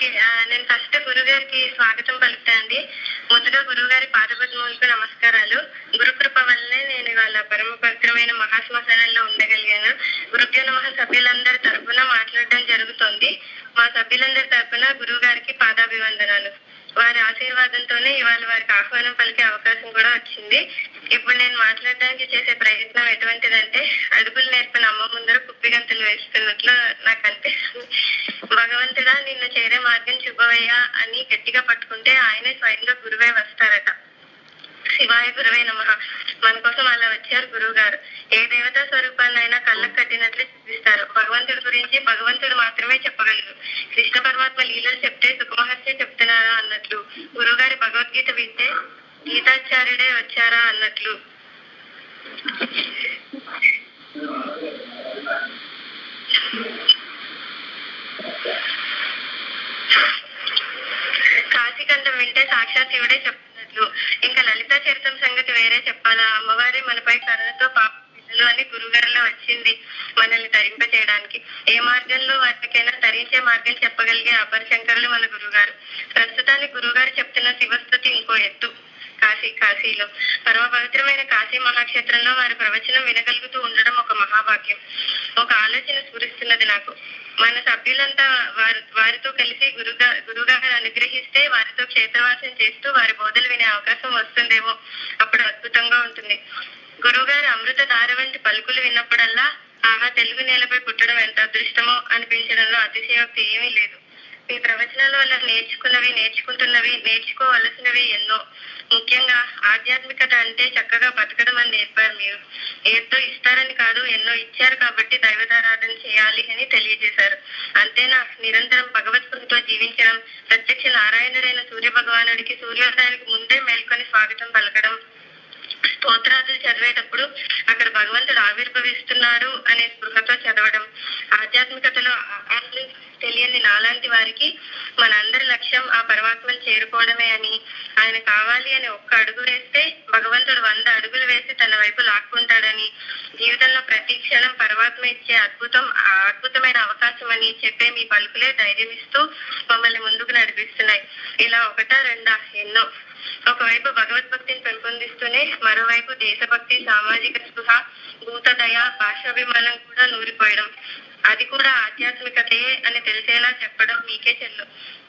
Okay ఆ, నేను first గురువు గారికి స్వాగతం పలుకుతా అండి ముందుగా గురువు గారి పాదపద్మములకు నమస్కారాలు గురుకృప వల్లనే నేను ఇవాళ పరమ పవిత్రమైన మహాశ్మశానంలో ఉండగలిగాను గురుభ్యో నమ సభ్యులందరి తరపున మాట్లాడడం జరుగుతోంది మా సభ్యులందరి తరపున గురువు గారికి పాదాభివందనాలు వారి ఆశీర్వాదంతోనే ఇవాళ వారికి ఆహ్వానం పలికే అవకాశం కూడా వచ్చింది ఇప్పుడు నేను మాట్లాడడానికి చేసే ప్రయత్నం ఎటువంటిదంటే అడుగులు నేర్పిన అమ్మ ముందర కుప్పిగంతులు వేస్తున్నట్లు నాకు అనిపిస్తుంది భగవంతుడా నిన్ను చేరే మార్గం శుభవయ్యా అని గట్టిగా పట్టుకుంటే ఆయనే స్వయంగా గురువే వస్తారట శివాయ గురువే నమ మన కోసం అలా వచ్చారు గురువు గారు ఏ దేవతా స్వరూపాన్ని అయినా కళ్ళకు కట్టినట్లు చూపిస్తారు భగవంతుడి గురించి భగవంతుడు మాత్రమే చెప్పగలరు కృష్ణ పరమాత్మ లీలలు చెప్తే సుఖమహర్షి చెప్తున్నారా అన్నట్లు గురువు గారి భగవద్గీత వింటే గీతాచార్యుడే వచ్చారా అన్నట్లు కాశీఖండం వింటే సాక్షాత్ శివుడే చెప్తున్నట్లు ఇంకా లలితా చరిత్రం సంగతి వేరే చెప్పాలా అమ్మవారే మనపై కరుణతో పాప పిల్లలు అని గురుగారిలో వచ్చింది మనల్ని తరింప చేయడానికి ఏ మార్గంలో వాటికైనా తరించే మార్గం చెప్పగలిగే అపర శంకరులు మన గురుగారు ప్రస్తుతానికి గురుగారు చెప్తున్న శివస్థుతి ఇంకో ఎత్తు కాశీ కాశీలో పరమ పవిత్రమైన కాశీ మహాక్షేత్రంలో వారి ప్రవచనం వినగలుగుతూ ఉండడం ఒక మహాభాగ్యం ఒక ఆలోచన స్ఫురిస్తున్నది నాకు మన సభ్యులంతా వారి వారితో కలిసి గురుగా గురుగారు అనుగ్రహిస్తే వారితో క్షేత్రవాసం చేస్తూ వారి బోధలు వినే అవకాశం వస్తుందేమో అప్పుడు అద్భుతంగా ఉంటుంది గురువుగారి అమృత ధార వంటి పలుకులు విన్నప్పుడల్లా ఆహా తెలుగు నేలపై పుట్టడం ఎంత అదృష్టమో అనిపించడంలో అతిశయోక్తి ఏమీ లేదు మీ ప్రవచనాల వల్ల నేర్చుకున్నవి నేర్చుకుంటున్నవి నేర్చుకోవలసినవి ఎన్నో ముఖ్యంగా ఆధ్యాత్మికత అంటే చక్కగా బతకడం అని నేర్పారు మీరు ఏదో ఇస్తారని కాదు ఎన్నో ఇచ్చారు కాబట్టి దైవతారాధన చేయాలి అని తెలియజేశారు అంతేనా నిరంతరం భగవత్తుతో జీవించడం ప్రత్యక్ష నారాయణుడైన సూర్య భగవానుడికి సూర్యోదయానికి ముందే మేల్కొని స్వాగతం పలకడం స్తోత్రాదులు చదివేటప్పుడు అక్కడ భగవంతుడు ఆవిర్భవిస్తున్నాడు అనే స్పృహతో చదవడం ఆధ్యాత్మికతలో ఆలు తెలియని నాలాంటి వారికి మనందరి లక్ష్యం ఆ పరమాత్మను చేరుకోవడమే అని ఆయన కావాలి అని ఒక్క అడుగు వేస్తే భగవంతుడు వంద అడుగులు వేసి తన వైపు లాక్కుంటాడని జీవితంలో ప్రతి క్షణం పరమాత్మ ఇచ్చే అద్భుతం ఆ అద్భుతమైన అవకాశం అని చెప్పే మీ పలుకులే ధైర్యం ఇస్తూ మమ్మల్ని ముందుకు నడిపిస్తున్నాయి ఇలా ఒకటా రెండా ఎన్నో ఒకవైపు భగవద్భక్తిని పెంపొందిస్తూనే మరోవైపు దేశభక్తి సామాజిక స్పృహ భూతదయ భాషాభిమానం కూడా నూరిపోయడం అది కూడా ఆధ్యాత్మికతే అని తెలిసేలా చెప్పడం మీకే చెల్లు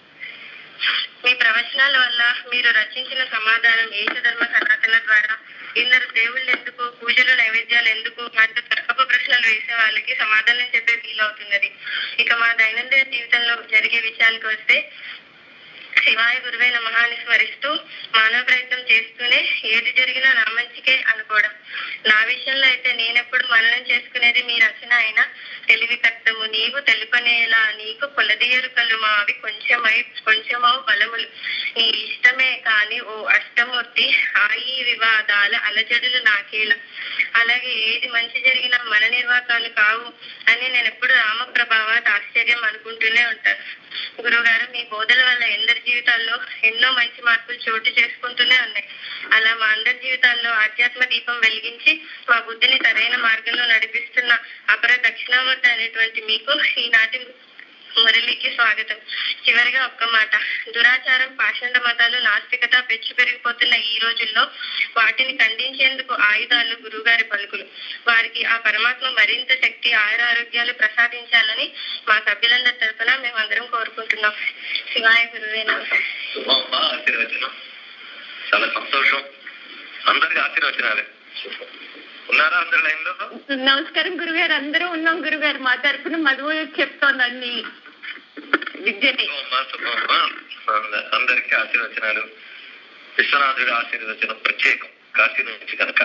మీ ప్రవచనాల వల్ల మీరు రచించిన సమాధానం ఏషధర్మ సనాతన ద్వారా ఇందరు దేవుళ్ళు ఎందుకు పూజలు నైవేద్యాలు ఎందుకు అంటే తర్కపు ప్రశ్నలు వేసే వాళ్ళకి సమాధానం చెప్పే వీలవుతున్నది ఇక మా దైనందిన జీవితంలో జరిగే విషయానికి వస్తే శివాయ గురువే నమః అని స్మరిస్తూ మానవ ప్రయత్నం చేస్తూనే ఏది జరిగినా నా మంచికే అనుకోవడం నా విషయంలో అయితే నేనెప్పుడు మననం చేసుకునేది మీ రచన అయినా తెలివి కట్టము నీవు తెలుపనేలా నీకు కొలదీయరుకలు మావి కొంచెమై కొంచెమవు బలములు నీ ఇష్టమే కాని ఓ అష్టమూర్తి ఆయి వివాదాల అలజడులు నాకేలా అలాగే ఏది మంచి జరిగినా మన నిర్వాకాలు కావు అని నేను ఎప్పుడు రామప్రభావాత్ ఆశ్చర్యం అనుకుంటూనే ఉంటాను గురుగారు మీ బోధల వల్ల ఎందరి జీవితాల్లో ఎన్నో మంచి మార్పులు చోటు చేసుకుంటూనే ఉన్నాయి అలా మా అందరి జీవితాల్లో ఆధ్యాత్మ దీపం వెలిగించి మా బుద్ధిని సరైన మార్గంలో నడిపిస్తున్న అపర దక్షిణామూర్తి అనేటువంటి మీకు ఈనాటి మురళికి స్వాగతం చివరిగా ఒక్క మాట దురాచారం పాషండ మతాలు నాస్తికత పెచ్చు పెరిగిపోతున్న ఈ రోజుల్లో వాటిని ఖండించేందుకు ఆయుధాలు గురువుగారి పలుకులు వారికి ఆ పరమాత్మ మరింత శక్తి ఆయుర ఆరోగ్యాలు ప్రసాదించాలని మా సభ్యులందరి తరఫున మేమందరం కోరుకుంటున్నాం శివాయ గురువేనా అమ్మా ఆశీర్వచనం చాలా సంతోషం అందరికి ఆశీర్వచనాలే ఉన్నారా అందరి లైన్ లో నమస్కారం గురుగారు అందరూ ఉన్నాం గురుగారు మా తరఫున మధువు చెప్తోందండి విద్యని అమ్మా, శుభమమ్మా. అంద- అందరికీ ఆశీర్వచనాలు విశ్వనాథుడి ఆశీర్వచనం ప్రత్యేకం కాశీ నుంచి కనుక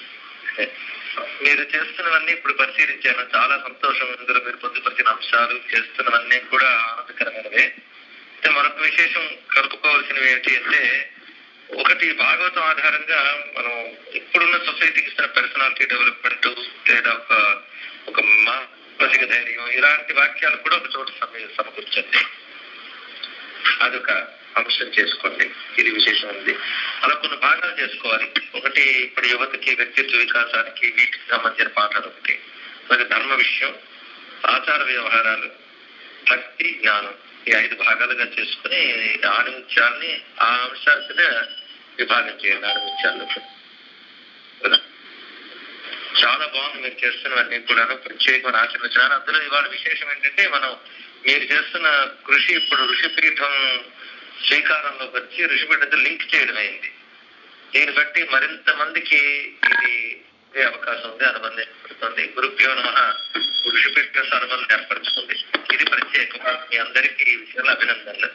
మీరు చేస్తున్నవన్నీ ఇప్పుడు పరిశీలించాను చాలా సంతోషం ఇందులో మీరు పొందుపరిచిన అంశాలు చేస్తున్నవన్నీ కూడా ఆనందకరమైనవే అయితే మరొక విశేషం కలుపుకోవాల్సినవి ఏంటి అంటే ఒకటి భాగవతం ఆధారంగా మనం ఇప్పుడున్న సొసైటీకి ఇస్తున్న పర్సనాలిటీ డెవలప్మెంట్ లేదా ఒక ఒక మానసిక ధైర్యం ఇలాంటి వాక్యాలు కూడా ఒక చోట సమ సమకూర్చండి అదొక అంశం చేసుకోండి ఇది విశేషం ఉంది అలా కొన్ని భాగాలు చేసుకోవాలి ఒకటి ఇప్పుడు యువతకి వ్యక్తిత్వ వికాసానికి వీటికి సంబంధించిన పాఠాలు ఒకటి మరి ధర్మ విషయం ఆచార వ్యవహారాలు భక్తి జ్ఞానం ఈ ఐదు భాగాలుగా చేసుకుని ఆణిముత్యాలని ఆ అంశాల కింద విభాగం చేయండి ఆణిముత్యాల్లో కదా? చాలా బాగుంది మీరు చేస్తున్నవన్నీ కూడాను ప్రత్యేకమైన ఆశీర్వచనాలు అందులో ఇవాళ విశేషం ఏంటంటే మనం మీరు చేస్తున్న కృషి ఇప్పుడు ఋషిపీఠం శ్రీకారంలోకి వచ్చి ఋషిపీఠంతో లింక్ చేయడం అయింది దీన్ని బట్టి మరింత మందికి ఇది ఇదే అవకాశం ఉంది అనుబంధం ఏర్పడుతుంది గురుభ్యో నమ ఋషిపీఠ అనుబంధం ఏర్పడుతుంది ఇది ప్రత్యేకం మీ అందరికీ ఈ విషయంలో అభినందనలు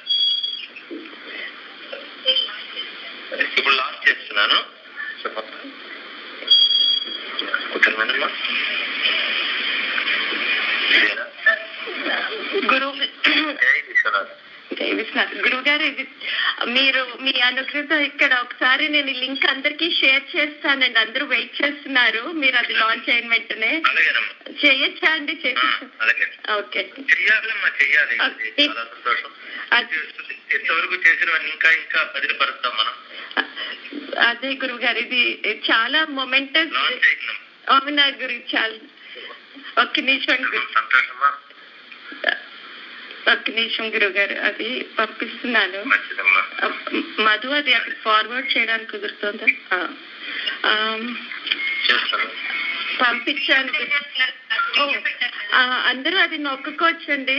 ఇప్పుడు లాంచ్ చేస్తున్నాను ఒక నిమిషం. ఇదేనా? గురువు జై విశ్వనాథ్ విశ్వనాథ్ గురువు గారు ఇది మీరు మీ అనుకృత ఇక్కడ ఒకసారి నేను ఈ లింక్ అందరికీ షేర్ చేస్తానండి అందరూ వెయిట్ చేస్తున్నారు మీరు అది లాంచ్ అయిన వెంటనే అలాగేనమ్మా చేయొచ్చా అండి ఆ, చేసి అలాగే ఓకే చెయ్యాలమ్మా చెయ్యాలి ఇది చాలా సంతోషం చేస్తుంది. ఇంతవరకు చేసినవన్నీ ఇంకా ఇంకా బదిలిపరుస్తాం మనం అదే గురువు గారు ఇది చాలా మొమెంటస్ లాంచ్ అయిందమ్మా అవునా గురు చాలా ఒక్క నిమిషం గురు సంతోషమా ఒక్క నిమిషం గురువు గారు అది పంపిస్తున్నాను మంచిదమ్మా మధు అది అక్కడ ఫార్వర్డ్ చేయడానికి కుదురుతుందా ఆ. ఆమ్, చేస్తాను పంపించాను ఓ, ఆ, అందరూ అది నొక్కుకోవచ్చండి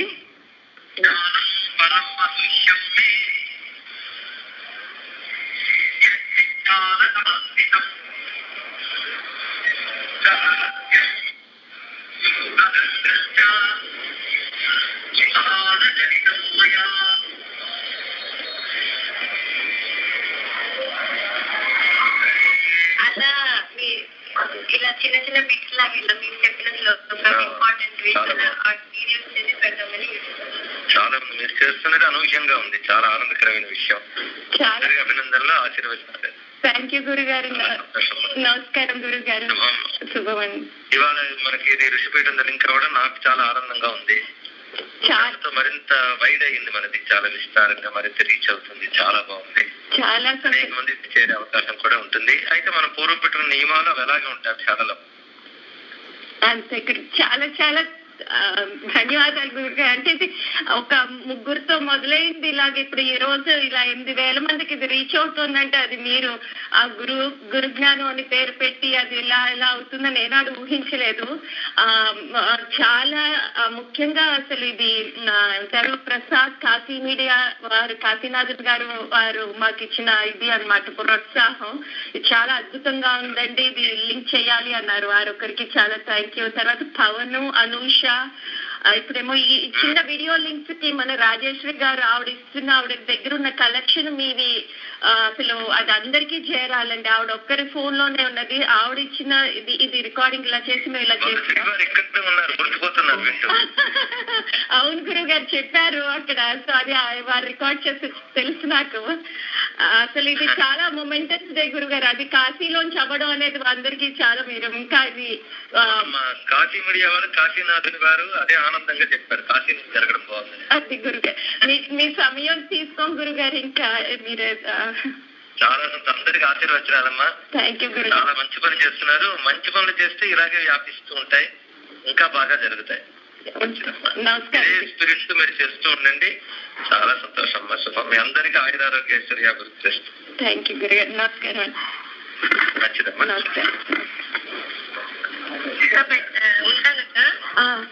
అలా మీ ఇలా చిన్న చిన్న బిట్స్ లాగా ఇలా మీరు చెప్పిన శ్లోకం ఇంపార్టెంట్ వీడియోస్ చేసి పెడదామని చాలా ఉంది మీరు చేస్తున్నది అనూహ్యంగా ఉంది చాలా ఆనందకరమైన విషయం చాలా అందరికీ అభినందనలు ఆశీర్వచనాలు థ్యాంక్ యూ గురుగారు సంతోషం నమస్కారం గురుగారు శుభం. శుభమండి ఇవాళ మనకి ఇది ఋషిపీఠం లింక్ అవ్వడం నాకు చాలా ఆనందంగా ఉంది చాలా దాంతో మరింత వైడ్ అయ్యింది మనది చాలా విస్తారంగా మరింత రీచ్ అవుతుంది చాలా బాగుంది చాలా అనేక సంతోషం మంది చేరే అవకాశం కూడా ఉంటుంది అయితే మనం పూర్వం పెట్టిన నియమాలు అవి ఎలాగే ఉంటాయి అక్షరాలలో అంతే గురు చాలా చాలా ఆ, ధన్యవాదాలు గురుగారు అంటే ఇది ఒక ముగ్గురుతో మొదలైంది ఇలాగ ఇప్పుడు ఈ రోజు ఇలా ఎనిమిది వేల మందికి ఇది రీచ్ అవుతుందంటే అది మీరు ఆ గురు గురు జ్ఞానం అని పేరు పెట్టి అది ఇలా ఇలా అవుతుందని ఏనాడు ఊహించలేదు ఆ మ- చాలా ఆ, ముఖ్యంగా అసలు ఇది ఆ, ఏమంటారు ప్రసాద్ కాశీ మీడియా వారు కాశీనాథన్ గారు వారు మాకు ఇచ్చిన ఇది అన్నమాట ప్రోత్సాహం ఇది చాలా అద్భుతంగా ఉందండి ఇది లింక్ చేయాలి అన్నారు వారు ఒకరికి చాలా థ్యాంక్ యూ తర్వాత పవన్ అనూష ఆ, ఇప్పుడేమో ఈ ఈ చిన్న వీడియో లింక్స్ కి మన రాజేశ్వరి గారు ఆవిడ ఇస్తున్న ఆవిడ దగ్గర ఉన్న కలెక్షన్ మీవి ఆ, అసలు అది అందరికీ చేరాలండి ఆవిడ ఒక్కరి ఫోన్ లోనే ఉన్నది ఆవిడ ఇచ్చిన ఇది ఇది రికార్డింగ్ ఇలా చేసి మేము ఇలా మంత్రి చేస్తున్నాం గారు ఇక్కడే ఉన్నారు గుర్తుపోతున్నారు వింటూ అవును గురువు గారు చెప్పారు అక్కడ సో అది ఆ- వారు రికార్డ్ చేసి తెలుసు నాకు ఆ, అసలు ఇది చాలా మొమెంటస్ డే గురువు గారు అది కాశీలోంచి అవ్వడం అనేది అందరికీ చాలా మీరు ఇంకా ఇది ఆ, మా కాశీ మీడియా వారు కాశీనాథుని గారు అదే ఆనందంగా చెప్పారు కాశీ నుంచి జరగడం బాగుంది అది గురుగారు మీ మీ సమయం తీసుకోం గురుగారు ఇంకా మీరు చాలా సంత- అందరికీ ఆశీర్వచనాలమ్మా థ్యాంక్ యూ గురు చాలా మంచి పని చేస్తున్నారు మంచి పనులు చేస్తే ఇలాగే వ్యాపిస్తూ ఉంటాయి ఇంకా బాగా జరుగుతాయి మంచిదమ్మా నమస్కారం ఇదే స్పిరిట్స్ మీరు చేస్తూ ఉండండి చాలా సంతోషం అమ్మా శుభం మీ అందరికీ ఆయురారోగ్య ఐశ్వర్యాభివృద్ధి చేస్తూ థ్యాంక్ యూ గురుగారు నమస్కారం మంచిదమ్మా నమస్కారం ఇంకా పెట్ట- ఉంటాను సార్ ఆ,